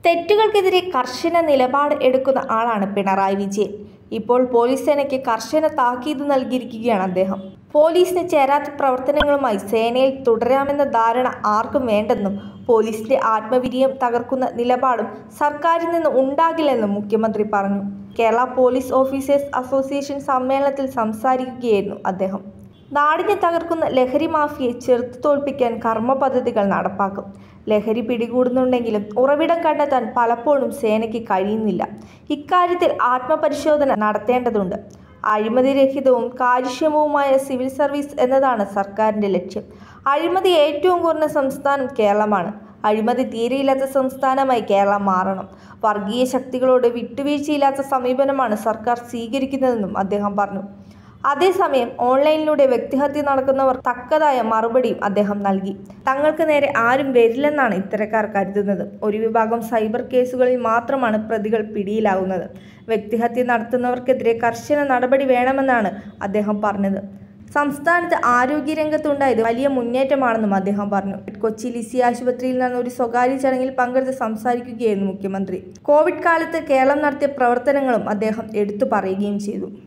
തെറ്റുകൾക്കെതിരെ കർശന നിലപാട് എടുക്കുന്ന ആളാണ് പിണറായി വിജയൻ ഇപ്പോൾ പോലീസ് സേനയ്ക്ക് കർശന താക്കീത് നൽകിയിരിക്കുകയാണ് അദ്ദേഹം പോലീസിന് ചേരാത്ത പ്രവർത്തനങ്ങളുമായി സേനയിൽ തുടരാമെന്ന ധാരണ ആർക്കും വേണ്ടെന്നും പോലീസിന്റെ ആത്മവിരിയം തകർക്കുന്ന നിലപാടും സർക്കാരിൽ നിന്ന് ഉണ്ടാകില്ലെന്നും മുഖ്യമന്ത്രി പറഞ്ഞു കേരള പോലീസ് ഓഫീസേഴ്സ് അസോസിയേഷൻ സമ്മേളനത്തിൽ സംസാരിക്കുകയായിരുന്നു അദ്ദേഹം നാടിനെ തകർക്കുന്ന ലഹരി മാഫിയെ ചെറുത്തു തോൽപ്പിക്കാൻ കർമ്മ പദ്ധതികൾ നടപ്പാക്കും ലഹരി പിടികൂടുന്നുണ്ടെങ്കിലും ഉറവിടം കണ്ടെത്താൻ പലപ്പോഴും സേനയ്ക്ക് കഴിയുന്നില്ല ഇക്കാര്യത്തിൽ ആത്മപരിശോധന നടത്തേണ്ടതുണ്ട് അഴിമതിരഹിതവും കാര്യക്ഷമവുമായ സിവിൽ സർവീസ് എന്നതാണ് സർക്കാരിന്റെ ലക്ഷ്യം അഴിമതി ഏറ്റവും കുറഞ്ഞ സംസ്ഥാനം കേരളമാണ് അഴിമതി തീരെയില്ലാത്ത സംസ്ഥാനമായി കേരളം മാറണം വർഗീയ ശക്തികളോട് വിട്ടുവീഴ്ചയില്ലാത്ത സമീപനമാണ് സർക്കാർ സ്വീകരിക്കുന്നതെന്നും അദ്ദേഹം പറഞ്ഞു അതേസമയം ഓൺലൈനിലൂടെ വ്യക്തിഹത്യ നടക്കുന്നവർ തക്കതായ മറുപടിയും അദ്ദേഹം നൽകി തങ്ങൾക്ക് നേരെ ആരും വരില്ലെന്നാണ് ഇത്തരക്കാർ കരുതുന്നത് ഒരു വിഭാഗം സൈബർ കേസുകളിൽ മാത്രമാണ് പ്രതികൾ പിടിയിലാകുന്നത് വ്യക്തിഹത്യ നടത്തുന്നവർക്കെതിരെ കർശന നടപടി വേണമെന്നാണ് അദ്ദേഹം പറഞ്ഞത് സംസ്ഥാനത്ത് ആരോഗ്യരംഗത്തുണ്ടായത് വലിയ മുന്നേറ്റമാണെന്നും അദ്ദേഹം പറഞ്ഞു കൊച്ചി ലിസി ആശുപത്രിയിൽ നടന്ന ഒരു സ്വകാര്യ ചടങ്ങിൽ പങ്കെടുത്ത് സംസാരിക്കുകയായിരുന്നു മുഖ്യമന്ത്രി കോവിഡ് കാലത്ത് കേരളം നടത്തിയ പ്രവർത്തനങ്ങളും അദ്ദേഹം എടുത്തു പറയുകയും ചെയ്തു